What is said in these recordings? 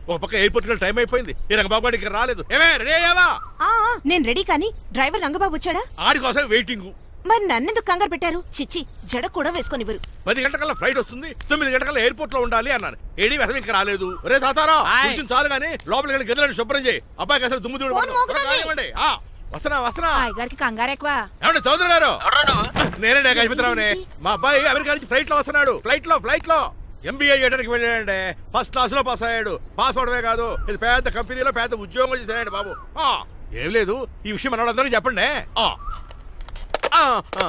ఒక పక్క ఎయిర్పోర్ట్ కి టైం అయిపోయింది ఈ రంగబాబు గారికి ఇక్కడ రాలేదు ఏమే రెడీ అయ్యావా ఆ, ఆ, నేను రెడీ కానీ డ్రైవర్ రంగబాబు వచ్చాడా ఆడి కోసం వెయిటింగ్ మరి నన్నెందుకు కంగారు పెట్టారు చిచ్చి జడ కూడా వేసుకొనివ్వరు పది గంటకల్లా ఫ్లైట్ వస్తుంది తొమ్మిది గంటకల్లా ఎయిర్పోర్ట్ లో ఉండాలి అన్నాను ఏడి వెధవ ఇంకా రాలేదు రే తాతారా కూర్చుని చాలు గానీ లోపలికి వెళ్ళి గదిలో శుభ్రం చేయి అబ్బాయికి అసలు దుమ్ము చూడు ఫోన్ మోగుతోంది. వస్తున్నా వస్తున్నా గారికి కంగారు ఎక్కువ ఏమండి చౌదరి గారు నేనే గజపతిరావుని మా అబ్బాయి అమెరికా నుంచి ఫ్లైట్ లో వస్తున్నాడు ఫ్లైట్ లో ఫ్లైట్ లో ఎంబీఏ చేయడానికి వెళ్ళాడండి ఫస్ట్ క్లాస్ లో పాస్ అయ్యాడు పాస్ అవడమే కాదు ఇది పెద్ద కంపెనీలో పెద్ద ఉద్యోగం చేశాడు బాబు ఆ, ఏం లేదు ఈ విషయం మనోళ్ళందరికీ చెప్పండి ఆ. ఆ, ఆ.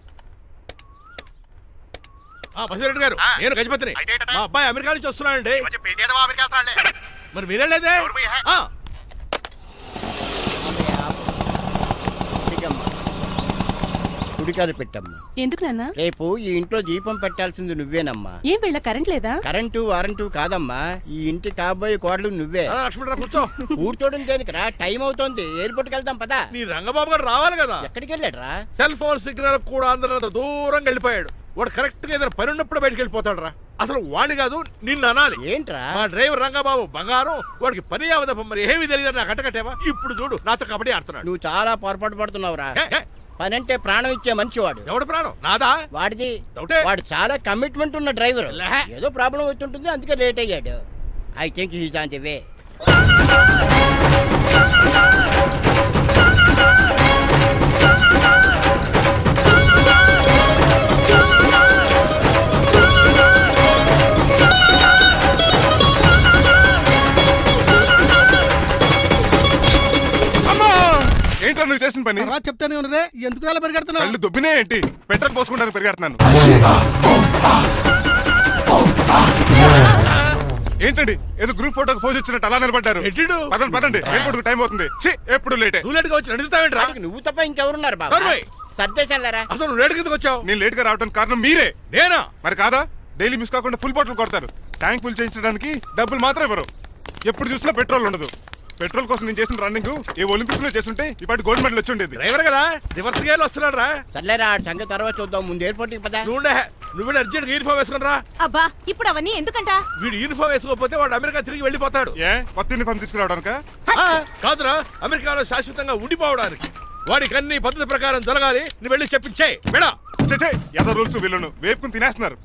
ఆ, బసిరెడ్డి గారు నేను గజపతిని మా అబ్బాయి అమెరికా నుంచి వస్తున్నాడండి మరి మీరెళ్ళేదే ఆ, కుడికారు పెట్టమ్మా ఎందుకు నాన్న రేపు ఈ ఇంట్లో దీపం పెట్టాల్సింది నువ్వేనమ్మా ఏం వీళ్ళ కరెంట్ లేదా కరెంటు వారంటు కాదమ్మా ఈ ఇంటి కాబోయే కోడలు నువ్వే ఆ, లక్ష్మణరావు కూర్చో కూర్చోడం దేనికిరా టైం అవుతోంది ఎయిర్పోర్ట్ కి వెళ్దాం పదా నీ రంగబాబు గారు రావాలి కదా ఎక్కడికి వెళ్ళాడ్రా సెల్ ఫోన్ సిగ్నల్ కూడా అందరంత దూరంగా వెళ్ళిపోయాడు వాడు కరెక్ట్ గా ఏదైనా పని ఉన్నప్పుడు బయటకు వెళ్ళిపోతాడు రా అసలు వాణ్ణి కాదు నిన్ను అనాలి ఏంట్రా మా డ్రైవర్ రంగబాబు బంగారం వాడికి పని అవదప్ప మరి ఏమీ తెలియదు నాకు కట్టకట్టేవా ఇప్పుడు చూడు నాతో కబడ్డీ ఆడుతున్నాడు నువ్వు చాలా పొరపాటు పడుతున్నావురా ఏ, ఏ, పని అంటే ప్రాణం ఇచ్చే మనిషి వాడు ఎవడు ప్రాణం నాదా వాడిది డౌటే వాడు చాలా కమిట్మెంట్ ఉన్న డ్రైవర్ లే. ఏదో ప్రాబ్లం అవుతుంటుంది అందుకే లేట్ అయ్యాడు I think he's on the way అమ్మా ఏంట్రా నువ్వు చేసిన పని తర్వాత చెప్తానే ఉన్నరే ఎందుకు అలా పరిగెడుతున్నావు కళ్ళు దుబ్బినే ఏంటి పెట్రోల్ పోసుకుంటానికి పెరిగెడుతున్నాను ఏంటండి ఏదో గ్రూప్ ఫోటోకి పోజ్ ఇచ్చినట్టు అలా నిలబడ్డారు ఎట్టిడు? పదండి పదండి ఎయిర్పోర్ట్ టైం అవుతుంది ఛీ, ఎప్పుడు లేటే నువ్వు లేట్గా వచ్చి నడుస్తావేంట్రా వాడికి నువ్వు తప్ప ఇంకెవరున్నారు బాబా నోర్మై. సర్దేశాలరా అసలు నువ్వు లేట్ కిందకు వచ్చావు నేను లేట్ గా రావడానికి కారణం మీరే నేనా మరి కాదా డైలీ మిస్ కాకుండా ఫుల్ బాటిల్ కొడతారు ట్యాంక్ ఫుల్ చేయించడానికి డబ్బులు మాత్రం ఇవ్వరు ఎప్పుడు చూసినా పెట్రోల్ ఉండదు పెట్రోల్ కోసం నేను చేసిన రన్నింగ్ ఏ ఒలింపిక్స్ లో చేస్తుంటే ఇప్పటి గోల్డ్ మెడల్ వచ్చి ఉండేది డ్రైవర్ కదా రివర్స్ గేర్ వస్తున్నాడు రా సర్లేరా ఆడి సంగతి తర్వాత చూద్దాం ముందు ఎయిర్పోర్ట్ కి పదా నువ్వు ఉండే. నువ్వు వెళ్ళి అర్జెంట్ యూనిఫామ్ వేసుకుని రా అబ్బా ఇప్పుడు అవన్నీ ఎందుకంట వీడు యూనిఫామ్ వేసుకోకపోతే వాడు అమెరికా తిరిగి వెళ్ళిపోతాడు ఏ కొత్త యూనిఫామ్ తీసుకురావడానిక ఆ, కాదురా అమెరికాలో శాశ్వతంగా ఉండిపోవడానికి వాడికి అన్ని పద్ధతి ప్రకారం జరగాలి నువ్వు వెళ్ళి చెప్పించే వెళ్ళా చే ఎదో రూల్స్ వీళ్ళను వేపుకుని తినేస్తున్నారు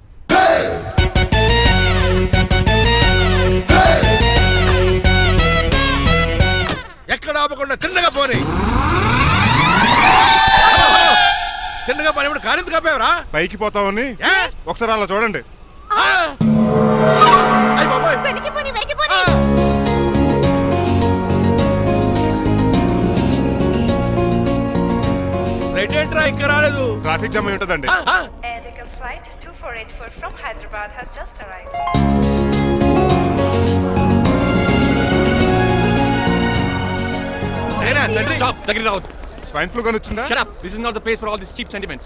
ఎక్కడ ఆపకుండా తిన్నగా పోనీ తిన్నగా పోనీ ఇప్పుడు కారింత కాపేవరా పైకి పోతామని ఏ? ఒకసారి అలా చూడండి ఆ! అయ్ బాబోయ్. వెనక్కిపోని వెనక్కిపోని రైట్ ఏంట్రా ఇంకా రాలేదు ట్రాఫిక్ జామ్ అయి ఉంటదండి ఆ, ఆ. Air Deccan flight 2484 from Hyderabad has just arrived. నేనా తండ్రి Stop! దగ్గర రావద్దు స్వైన్ ఫ్లూ గాని వచ్చిందా Shut up! This is not the place for all these cheap sentiments.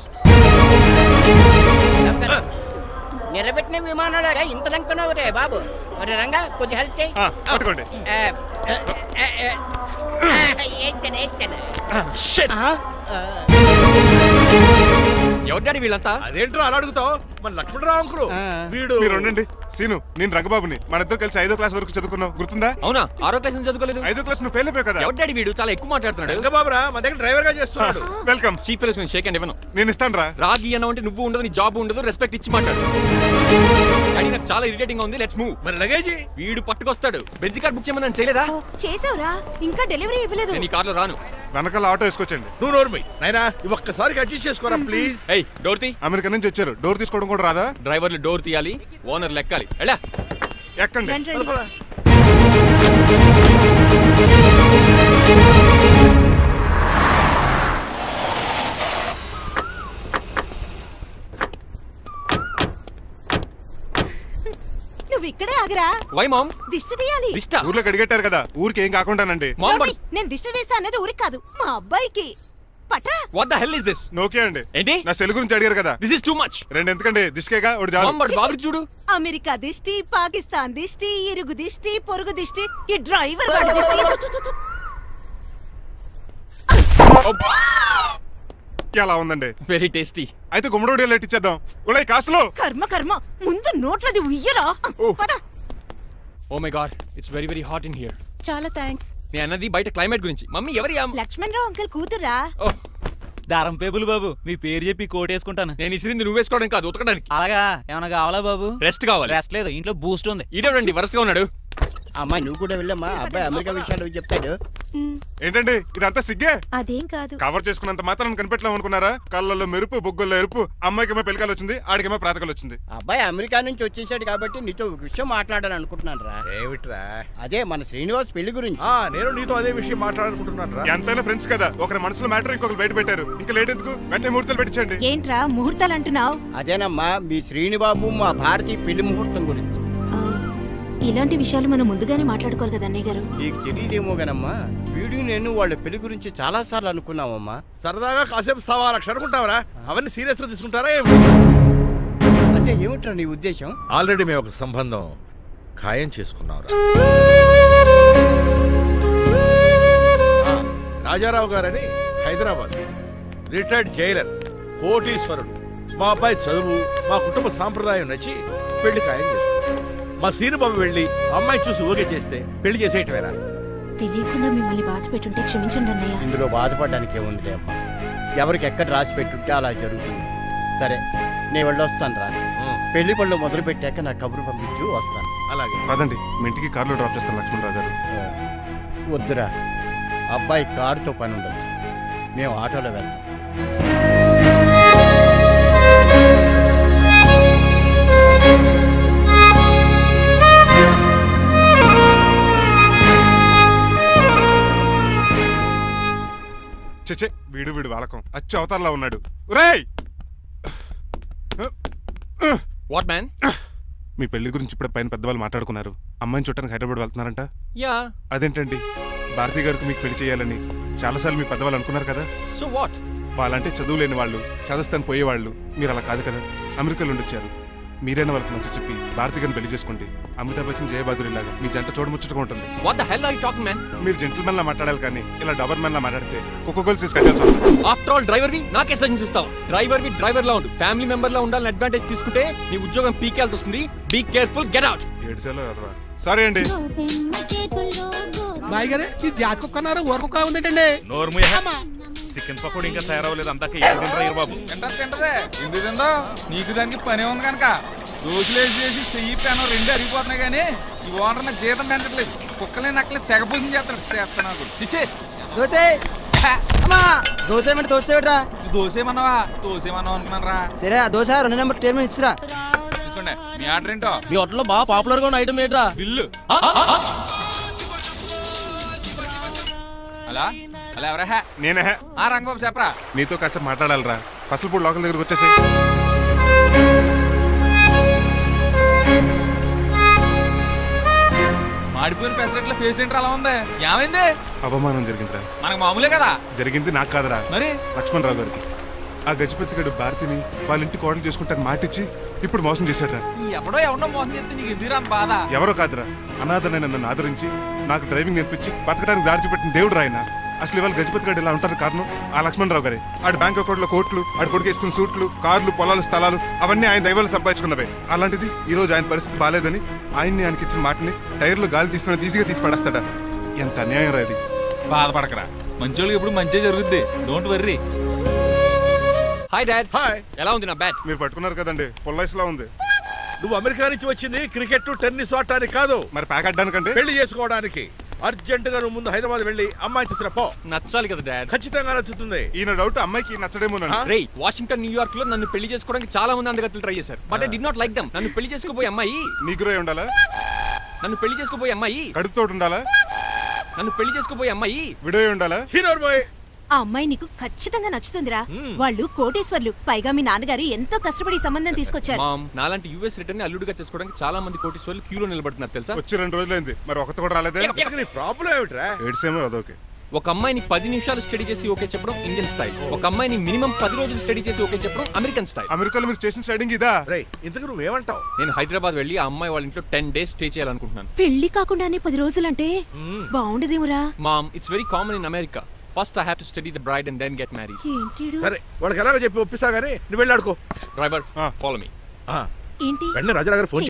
నిలబెట్టిన విమానాలు ఇంత లంకనవు రే బాబు మరి రంగా కొద్ది హెల్ప్ చేయి ఆ, పట్టుకోండి ఆ, ఆ, ఆ, ఆ, వేస్తాను, వేస్తాను. ఆ, ఆ. ఎవరు డాడీ వీళ్ళంతా అదేంట్రా అలా అడుగుతావు మన లక్ష్మణరావు అంకులు ఆ. వీడు మీరు ఉండండి సీను నేను రంగబాబుని మన ఇద్దరు కలిసి ఐదో క్లాస్ వరకు చదువుకున్నాం గుర్తుందా అవునా ఆరో క్లాస్ నుంచి చదువుకోలేదు ఐదో క్లాస్ నువ్వు ఫెయిల్ అయిపోయావు కదా ఎవరు డాడీ వీడు చాలా ఎక్కువ మాట్లాడుతున్నాడు ఇంకా బాబురా మా దగ్గర డ్రైవర్ గా చేస్తున్నాడు వెల్కమ్ చీప్ ఫెలోస్ నేను షేక్ అండ్ ఇవ్వను నేను ఇస్తాను రా రాగి అన్న అంటే నువ్వు ఉండదు నీ జాబ్ ఉండదు రెస్పెక్ట్ ఇచ్చి మాట్లాడు డాడీ నాకు చాలా ఇరిటేటింగ్ ఉంది లెట్స్ మూవ్ మరి లగేజీ వీడు పట్టుకొస్తాడు బెంజ్ కార్ బుక్ చేయమని నన్ను చేయలేదా చేసావురా ఇంకా డెలివరీ ఇవ్వలేదు నేను ఈ కార్లో రాను వెనకాల ఆటో వేసుకొచ్చండి నువ్వు నోర్మై నాయనా ఇవి ఒక్కసారికి అడ్జస్ట్ చేసుకోరా ప్లీజ్ ఏయ్ డోర్ తీ అమెరికా నుంచి వచ్చారు డోర్ తీసుకోవడం కూడా రాదా డ్రైవర్లు డోర్ తీయాలి ఓనర్ లెక్కాలి ఎలా ఎక్కండి రండి రండి నువ్వు ఇక్కడే ఆగిరా వై మామ్ దిష్టి తీయాలి దిష్ట ఊర్లోకి అడిగట్టారు కదా ఊరికి ఏం కాకుండానండి మామ్ నోర్మి, నేను దిష్టి తీస్తా అన్నది ఊరికి కాదు మా అబ్బాయికి పట్రా what the hell is this నోకే అండి ఏంటి? నా సెల్ గురించి అడిగారు కదా దిస్ ఇస్ టూ మచ్ రెండు ఎందుకండి దిష్కేగా ఒకటి చాలు మామ్ బట్ బాబు చూడు అమెరికా దిష్టి పాకిస్తాన్ దిష్టి ఇరుగు దిష్టి పొరుగు దిష్టి ఈ డ్రైవర్ వాడి దిష్టి తు, తు, తు, తు. ఎలా ఉందండి వెరీ టేస్టీ అయితే గుమ్మడి లెట్ ఇచ్చేద్దాం ఉలై కాసులో కర్మ కర్మ ముందు నోట్లది ఉయ్యరా ఓ. పద oh my god it's very very hot in here చాలా థ్యాంక్స్ నేను అన్నది బయట క్లైమేట్ గురించి మమ్మీ ఎవరి అమ్మ లక్ష్మణ్ రావు అంకుల్ కూతురా ఓ దారం పేపులు బాబు మీ పేరు చెప్పి కోటేసుకుంటాను నేను ఇసిరింది నువ్వు వేసుకోవడం కాదు ఉతకడానికి అలాగా ఏమైనా కావాలా బాబు రెస్ట్ కావాలి రెస్ట్ లేదు ఇంట్లో బూస్ట్ ఉంది ఈడేవండి వరుసగా ఉన్నాడు అమ్మా నువ్వు కూడా వెళ్ళమ్మా అబ్బాయి అమెరికా విషయాలు చెప్తాడు ఏంటండి ఇదంతా సిగ్గే అదేం కాదు కవర్ చేసుకున్నంత మాత్రం కనిపెట్టలేము అనుకున్నారా కళ్ళల్లో మెరుపు బొగ్గుల్లో ఎరుపు అమ్మాయికేమో పెళ్ళికాలు వచ్చింది ఆడికేమో ప్రాతకాలు వచ్చింది అబ్బాయి అమెరికా నుంచి వచ్చేసాడు కాబట్టి నీతో ఒక విషయం మాట్లాడాలని అనుకుంటున్నాను రా ఏమిట్రా అదే మన శ్రీనివాస్ పెళ్లి గురించి ఆ నేను నీతో అదే విషయం మాట్లాడాలనుకుంటున్నాను రా ఎంతైనా ఫ్రెండ్స్ కదా ఒకరి మనసులో మ్యాటర్ ఇంకొకరు బయట పెట్టారు ఇంకా లేట్ ఎందుకు వెంటనే ముహూర్తాలు పెట్టించండి ఏంట్రా ముహూర్తాలు అంటున్నావు అదేనమ్మా మీ శ్రీనిబాబు మా భారతి పెళ్లి ముహూర్తం గురించి ఇలాంటి విషయాలు మనం ముందుగానే మాట్లాడుకోవాలి కదా అన్నయ్య గారు నీకు తెలియదేమో గనమ్మా వీడు నేను వాళ్ళ పెళ్లి గురించి చాలా సార్లు అనుకున్నామమ్మా సరదాగా కాసేపు సవా లక్ష అనుకుంటావరా అవన్నీ సీరియస్ గా తీసుకుంటారా ఏమిటి? అంటే ఏమిట్రా నీ ఉద్దేశం ఆల్రెడీ మేము ఒక సంబంధం ఖాయం చేసుకున్నాం రాజారావు గారని హైదరాబాద్ రిటైర్డ్ జైలర్ కోటీశ్వరుడు మా అబ్బాయి చదువు మా కుటుంబ సాంప్రదాయం నచ్చి పెళ్లి ఖాయం చేసుకున్నాం మా సీనుబాబు వెళ్ళి అమ్మాయి చూసి ఊగే చేస్తే పెళ్లి చేసేయటమేనా తెలియకుండా మిమ్మల్ని బాధ పెట్టుంటే క్షమించండి అన్నయ్య ఇందులో బాధపడడానికి ఏముందిలే అమ్మా ఎవరికి ఎక్కడ రాసి పెట్టుంటే అలా జరుగుతుంది సరే నేను వెళ్ళొస్తాను రా ఉం, పెళ్లి పళ్ళు మొదలు పెట్టాక నా కబురు పంపించు వస్తాను అలాగే కాదండి మీ ఇంటికి కార్లో డ్రాప్ చేస్తాను లక్ష్మణరావు గారు వద్దురా అబ్బాయి కారుతో పని ఉండొచ్చు మేము ఆటోలో వెళ్తాం చెచ్చే వీడు వీడు వాలకం అచ్చు అవతారలా ఉన్నాడు రేయ్ వాట్ మ్యాన్ మీ పెళ్లి గురించి ఇప్పుడే పైన పెద్దవాళ్ళు మాట్లాడుకున్నారు అమ్మాయిని చుట్టానికి హైదరాబాద్ వెళ్తున్నారంట యా అదేంటండి భారతి గారికి మీకు పెళ్లి చేయాలని చాలాసార్లు మీ పెద్దవాళ్ళు అనుకున్నారు కదా సో వాట్ వాళ్ళంటే చదువు లేని వాళ్ళు చదస్తాను పోయేవాళ్ళు మీరు అలా కాదు కదా అమెరికాలో ఉండొచ్చారు మీరైనా వాళ్ళకి నచ్చ చెప్పి భారతి గారిని పెళ్లి చేసుకోండి అమితాబ్ బచ్చన్ జయబాదురి లాగా మీ జంట చూడముచ్చటగా ఉంటుంది what the hell are you talking man మీరు జెంటిల్మెన్ లా మాట్లాడాలి కానీ ఇలా డబర్ మెన్ లా మాట్లాడితే కుక్క గోల్స్ తీసి కట్టాల్సి వస్తుంది ఆఫ్టర్ ఆల్ డ్రైవర్ వి నాకే సజెషన్ ఇస్తావు డ్రైవర్ వి డ్రైవర్ లా ఉండు ఫ్యామిలీ మెంబర్ లా ఉండాలని అడ్వాంటేజ్ తీసుకుంటే నీ ఉద్యోగం పీకేల్సి వస్తుంది బీ కేర్ఫుల్ గెట్ అవుట్ ఏడ్చేలో కదరా సారీ అండి బాయ్ గారే ఈ జాతి కుక్క అన్నారు ఊర కుక్క ఉందేటండి చికెన్ పకోడీ ఇంకా తయారవ్వలేదు అందాక ఏం తినరా బాబు తింటది తింటదే ఎందుకు తిందో నీకు దానికి పని ఉంది కనుక రోజులు వేసి చేసి చెయ్యి పెనం రెండు అరిగిపోతున్నాయి కానీ ఈ ఓనర్ నాకు జీతం పెంచట్లేదు కుక్కలే నక్కలే తెగ పూజం చేస్తాడు చేస్తాను నాకు చిచ్చే దోసే అమ్మా దోశ ఏమంటే దోశ ఏమిట్రా దోసేమన్నావా దోసేమన్నావు అనుకున్నాను రా సరే ఆ దోశ రెండు నెంబర్ టేబుల్ ఇచ్చిరా తీసుకోండి మీ ఆర్డర్ ఏంటో మీ హోటల్లో బాగా పాపులర్ గా ఉన్న ఐటమ్ ఏంట్రా బిల్లు అలా అలా ఎవరా హే? నేనే ఆ రంగబాబు చెప్పరా నీతో కాసేపు మాట్లాడాలిరా పసలపూడి లోకల్ దగ్గరకు వచ్చేసి మాడిపోయిన పెసరట్ల ఫేస్ ఏంటర్ అలా ఉంది ఏమైంది అవమానం జరిగిందిరా మనకు మామూలే కదా జరిగింది నాకు కాదురా మరి లక్ష్మణరావు గారికి ఆ గజపతి గడు భారతిని వాళ్ళ ఇంటి కోడలు చేసుకుంటాను మాటిచ్చి ఇప్పుడు మోసం చేశాడ్రా ఈ ఎవడో ఎవడో మోసం చేస్తే నీకు ఎందుకు రాని బాధ ఎవరో కాదురా అనాథనైన నన్ను ఆదరించి నాకు డ్రైవింగ్ నేర్పించి బతకడానికి దారి చూపెట్టిన దేవుడు రాయన అసలు ఇవాళ గజపతి గడు ఇలా ఉంటారు కారణం ఆ లక్ష్మణరావు గారే ఆడి బ్యాంక్ అకౌంట్లో కోట్లు ఆడి కొడుకు వేసుకున్న సూట్లు కార్లు పొలాలు స్థలాలు అవన్నీ ఆయన దైవాలు సంపాదించుకున్నవే అలాంటిది ఈ రోజు ఆయన పరిస్థితి బాగాలేదని ఆయన్ని ఆయనకి ఇచ్చిన మాటని టైర్లు గాలి తీసిన ఈజీగా తీసి పడేస్తాడా ఎంత అన్యాయం రా ఇది బాధపడకరా మంచోళ్ళకి ఎప్పుడు మంచి జరుగుద్ది don't worry hi dad hi ఎలా ఉంది నా బ్యాట్ మీరు పట్టుకున్నారు కదండి పొల్లైస్లా ఉంది నువ్వు అమెరికా నుంచి వచ్చింది క్రికెట్ టెన్నిస్ ఆడటానికి కాదు మరి ప్యాక్ అడ్డానికంటే పెళ్లి చేసుకోవడానికి అర్జెంట్ గా నువ్వు ముందు హైదరాబాద్ వెళ్ళి అమ్మాయి చూసిన పో నచ్చాలి కదా డాడ్ ఖచ్చితంగా నచ్చుతుంది ఈయన డౌట్ అమ్మాయికి నచ్చడేమోనండి ఆ? రే వాషింగ్టన్ న్యూయార్క్ లో నన్ను పెళ్లి చేసుకోవడానికి చాలా మంది అందగత్తులు ట్రై చేశారు but I did not like them నన్ను పెళ్లి చేసుకోబోయే అమ్మాయి నీగురై ఉండాలా నన్ను పెళ్లి చేసుకోబోయే అమ్మాయి కడుపుతో ఉండాలా నన్ను పెళ్లి చేసుకోబోయే అమ్మాయి విడో ఉండాలా హీరో బాయ్ ఆ అమ్మాయి నీకు ఖచ్చితంగా నచ్చుతుందిరా వాళ్ళు కోటేశ్వర్లు పైగా మీ నాన్నగారు ఎంతో కష్టపడి ఈ సంబంధం తీసుకొచ్చారు మామ్ నాలాంటి యూఎస్ రిటర్న్ అల్లుడిగా చేసుకోవడానికి చాలా మంది కోటీశ్వర్లు క్యూలో నిలబడుతున్నారు తెలుసా వచ్చి రెండు రోజులైంది మరి ఒకటి కూడా రాలేదే అసలు నీ ప్రాబ్లం ఏమిట్రా ఏడ్సేమో అదొకే ఒక అమ్మాయిని పది నిమిషాలు స్టడీ చేసి ఓకే చెప్పడం ఇండియన్ స్టైల్ ఒక అమ్మాయిని మినిమం పది రోజులు స్టడీ చేసి ఓకే చెప్పడం అమెరికన్ స్టైల్ అమెరికాలో మీరు స్టేషన్ స్టైడింగ్ ఇదా రే ఇంతకు నువ్వేమంటావు నేను హైదరాబాద్ వెళ్ళి ఆ అమ్మాయి వాళ్ళ ఇంట్లో టెన్ డేస్ స్టే చేయాలనుకుంటున్నాను పెళ్లి కాకుండానే పది రోజులంటే బాగుండదేమురా mom it's very common in America first I have to study the bride and then get married ఏంటి సరే వాళ్ళకి ఎలాగో చెప్పి ఒప్పిస్తా గానీ నువ్వు వెళ్ళి ఆడుకో డ్రైవర్ ఫాలో మీ ఏంటి వెంటనే రాజారావు గారు ఫోన్